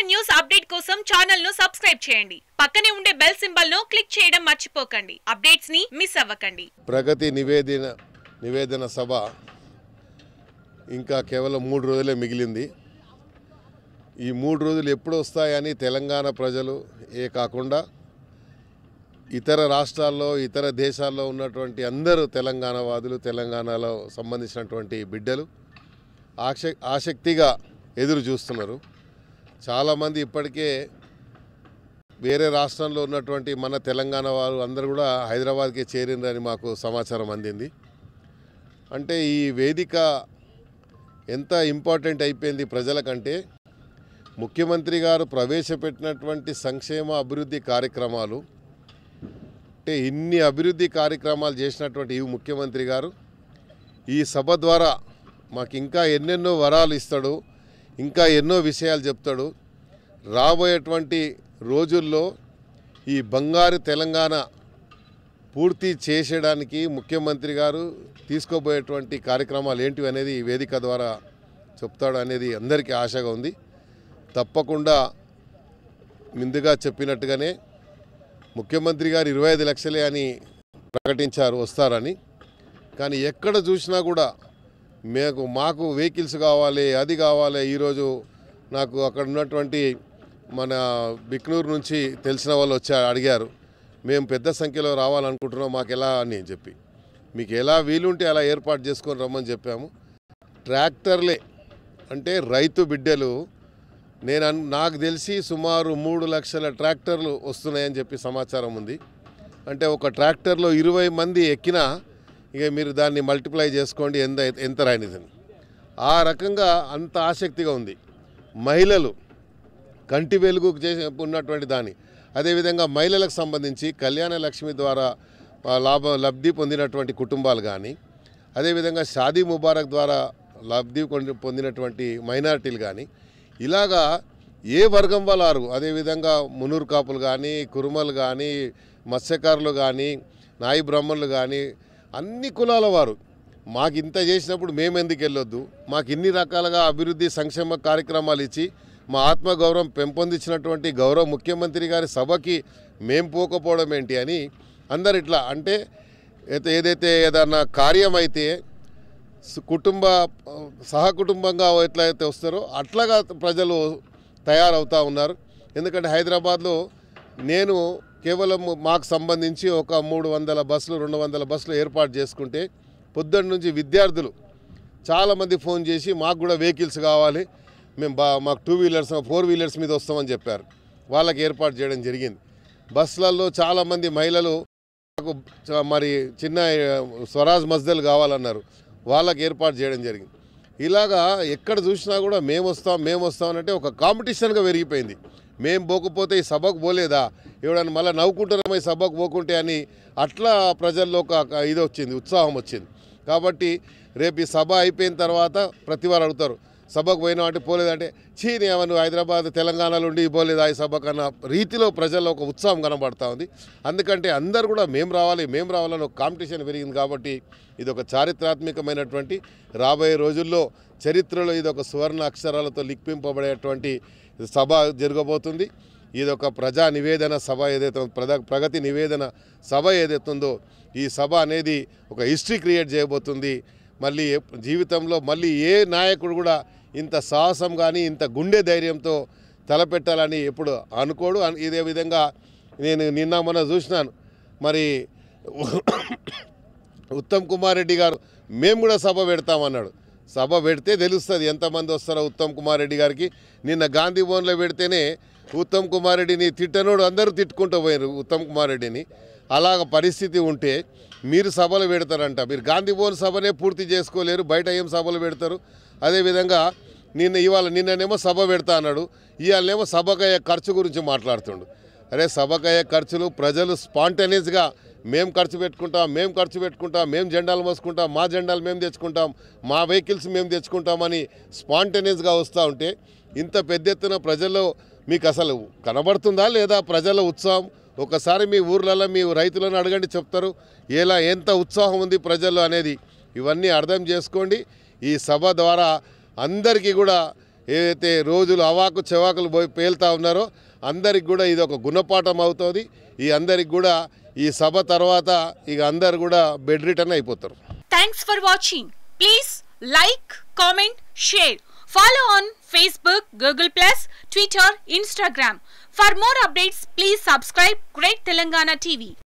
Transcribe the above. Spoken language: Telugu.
న్యూస్ అప్డేట్ కోసం ఛానల్ ను సబ్స్క్రైబ్ చేయండి పక్కనే ఉండే బెల్ సింబల్ ను క్లిక్ చేయడం మర్చిపోకండి అప్డేట్స్ ని మిస్ అవ్వకండి ప్రగతి నివేదన నివేదన సభ ఇంకా కేవలం మూడు రోజులే మిగిలింది ఈ మూడు రోజులు ఎప్పుడు వస్తాయని తెలంగాణ ప్రజలు ఏ కాకుండా ఇతర రాష్ట్రాల్లో ఇతర దేశాల్లో ఉన్నటువంటి అందరూ తెలంగాణ వాదులు తెలంగాణలో సంబంధించినటువంటి బిడ్డలు ఆశ ఆసక్తిగా ఎదురు చూస్తున్నారు చాలామంది ఇప్పటికే వేరే రాష్ట్రంలో ఉన్నటువంటి మన తెలంగాణ వారు అందరూ కూడా హైదరాబాద్కి చేరిందని మాకు సమాచారం అందింది అంటే ఈ వేదిక ఎంత ఇంపార్టెంట్ అయిపోయింది ప్రజలకంటే ముఖ్యమంత్రి గారు ప్రవేశపెట్టినటువంటి సంక్షేమ అభివృద్ధి కార్యక్రమాలు అంటే ఇన్ని అభివృద్ధి కార్యక్రమాలు చేసినటువంటి ఈ ముఖ్యమంత్రి గారు ఈ సభ ద్వారా మాకు ఇంకా ఎన్నెన్నో వరాలు ఇస్తాడు ఇంకా ఎన్నో విషయాలు చెప్తాడు రాబోయేటువంటి రోజుల్లో ఈ బంగారు తెలంగాణ పూర్తి చేసేయడానికి ముఖ్యమంత్రి గారు తీసుకోబోయేటువంటి కార్యక్రమాలు ఏంటివి అనేది ఈ వేదిక ద్వారా చెప్తాడు అనేది అందరికీ ఆశగా ఉంది తప్పకుండా ముందుగా చెప్పినట్టుగానే ముఖ్యమంత్రి గారు ఇరవై ఐదు లక్షలే అని ప్రకటించారు వస్తారని కానీ ఎక్కడ చూసినా కూడా మేము మాకు వెహికల్స్ కావాలి అది కావాలి ఈరోజు నాకు అక్కడ ఉన్నటువంటి మన బిక్నూరు నుంచి తెలిసిన వాళ్ళు వచ్చారు అడిగారు మేము పెద్ద సంఖ్యలో రావాలనుకుంటున్నాం మాకు ఎలా అని చెప్పి మీకు ఎలా వీలుంటే అలా ఏర్పాటు చేసుకొని రమ్మని చెప్పాము ట్రాక్టర్లే అంటే రైతు బిడ్డలు నేను అన్- నాకు తెలిసి సుమారు మూడు లక్షల ట్రాక్టర్లు వస్తున్నాయని చెప్పి సమాచారం ఉంది అంటే ఒక ట్రాక్టర్లో ఇరవై మంది ఎక్కినా ఇక మీరు దాన్ని మల్టిప్లై చేసుకోండి ఎంత ఎంత రానిదని ఆ రకంగా అంత ఆసక్తిగా ఉంది మహిళలు కంటి వెలుగు చేసి ఉన్నటువంటి దాన్ని అదేవిధంగా మహిళలకు సంబంధించి కళ్యాణ లక్ష్మి ద్వారా ఆ, లాభ లబ్ధి పొందినటువంటి కుటుంబాలు కానీ అదేవిధంగా షాదీ ముబారక్ ద్వారా లబ్ధి పొంది- పొందినటువంటి మైనారిటీలు కానీ ఇలాగా ఏ వర్గం వారు అదేవిధంగా మునూరు కాపులు కానీ కురుమలు కానీ మత్స్యకారులు కానీ నాయి బ్రాహ్మణులు కానీ అన్ని కులాల వారు మాకు ఇంత చేసినప్పుడు మేము ఎందుకు వెళ్ళొద్దు మాకు ఇన్ని రకాలుగా అభివృద్ధి సంక్షేమ కార్యక్రమాలు ఇచ్చి మా ఆత్మగౌరవం పెంపొందించినటువంటి గౌరవ ముఖ్యమంత్రి గారి సభకి మేం పోకపోవడం ఏంటి అని అందరు ఇట్లా అంటే ఏత- ఏదైతే ఏదన్నా కార్యం అయితే సు- కుటుంబ సహకుటుంబంగా ఎట్లయితే వస్తారో అట్లాగా ప్రజలు తయారవుతూ ఉన్నారు ఎందుకంటే హైదరాబాద్లో నేను కేవలం మాకు సంబంధించి ఒక మూడు వందల బస్సులు రెండు వందల బస్సులు ఏర్పాటు చేసుకుంటే పొద్దున్న నుంచి విద్యార్థులు చాలామంది ఫోన్ చేసి మాకు కూడా వెహికల్స్ కావాలి మేము బా మాకు టూ వీలర్స్ ఫోర్ వీలర్స్ మీద వస్తామని చెప్పారు వాళ్ళకి ఏర్పాటు చేయడం జరిగింది బస్సులలో చాలామంది మహిళలు నాకు చ- మరి చిన్న ఆ, స్వరాజ్ మస్దలు కావాలన్నారు వాళ్ళకి ఏర్పాటు చేయడం జరిగింది ఇలాగా ఎక్కడ చూసినా కూడా మేము వస్తాం మేము వస్తాం అంటే ఒక కాంపిటీషన్గా పెరిగిపోయింది మేము పోకపోతే ఈ సభకు పోలేదా ఎవడన్నా మళ్ళీ నవ్వుకుంటున్నామో ఈ సభకు పోకుంటే అని అట్లా ప్రజల్లో ఒక ఒక ఇది వచ్చింది ఉత్సాహం వచ్చింది కాబట్టి రేపు ఈ సభ అయిపోయిన తర్వాత ప్రతి వారు అడుగుతారు సభకు పోయినా అంటే పోలేదంటే చీ నేను నువ్వు హైదరాబాద్ తెలంగాణలో ఉండి పోలేదా ఈ సభకు అన్న రీతిలో ప్రజల్లో ఒక ఉత్సాహం కనబడతా ఉంది అందుకంటే అందరు కూడా మేము రావాలి మేము రావాలని ఒక కాంపిటీషన్ పెరిగింది కాబట్టి ఇది ఒక చారిత్రాత్మకమైనటువంటి రాబోయే రోజుల్లో చరిత్రలో ఇది ఒక సువర్ణ అక్షరాలతో లిఖింపబడేటువంటి సభ జరగబోతుంది ఇది ఒక ప్రజా నివేదన సభ ఏదైతే ఉందో, ప్రజా ప్రగతి నివేదన సభ ఏదైతే ఉందో ఈ సభ అనేది ఒక హిస్టరీ క్రియేట్ చేయబోతుంది మళ్ళీ ఎప్- జీవితంలో మళ్ళీ ఏ నాయకుడు కూడా ఇంత సాహసం కానీ ఇంత గుండె ధైర్యంతో తలపెట్టాలని ఎప్పుడు అనుకోడు అన్- ఇదే విధంగా నేను నిన్న మొన్న చూసినాను మరి ఉత్తమ్ కుమార్ రెడ్డి గారు మేము కూడా సభ పెడతామన్నాడు సభ పెడితే తెలుస్తుంది ఎంతమంది వస్తారో ఉత్తమ్ కుమార్ రెడ్డి గారికి నిన్న గాంధీ భవన్లో పెడితేనే ఉత్తమ్ కుమార్ రెడ్డిని తిట్టనోడు అందరూ తిట్టుకుంటూ పోయారు ఉత్తమ్ కుమార్ రెడ్డిని అలాగ పరిస్థితి ఉంటే మీరు సభలు పెడతారంట మీరు గాంధీ భవన్ సభనే పూర్తి చేసుకోలేరు బయట ఏం సభలు పెడతారు అదేవిధంగా నిన్న ఇవాళ నిన్ననేమో సభ పెడతా అన్నాడు ఇవాళనేమో సభకయ్యే ఖర్చు గురించి మాట్లాడుతుండు అరే సభకయ్యే ఖర్చులు ప్రజలు స్పాంటేనియస్గా మేము ఖర్చు పెట్టుకుంటాం మేము ఖర్చు పెట్టుకుంటాం మేము జెండాలు మోసుకుంటాం మా జెండాలు మేము తెచ్చుకుంటాం మా వెహికల్స్ మేము తెచ్చుకుంటామని స్పాంటేనియస్గా వస్తూ ఉంటే ఇంత పెద్ద ఎత్తున ప్రజల్లో మీకు అసలు కనబడుతుందా లేదా ప్రజల ఉత్సాహం ఒకసారి మీ ఊర్లలో మీ రైతులను అడగండి చెప్తారు ఎలా ఎంత ఉత్సాహం ఉంది ప్రజల్లో అనేది ఇవన్నీ అర్థం చేసుకోండి ఈ సభ ద్వారా అందరికీ కూడా ఏదైతే రోజులు అవాకు చెవాకులు పోయి పేలుతా ఉన్నారో అందరికి కూడా ఇది ఒక గుణపాఠం అవుతుంది ఈ అందరికి కూడా ఈ సభ తర్వాత ఇక అందరు కూడా బెడ్ రిటర్న్ అయిపోతారు thanks for watching please like comment share follow on Facebook Google plus Twitter Instagram for more updates please subscribe great Telangana TV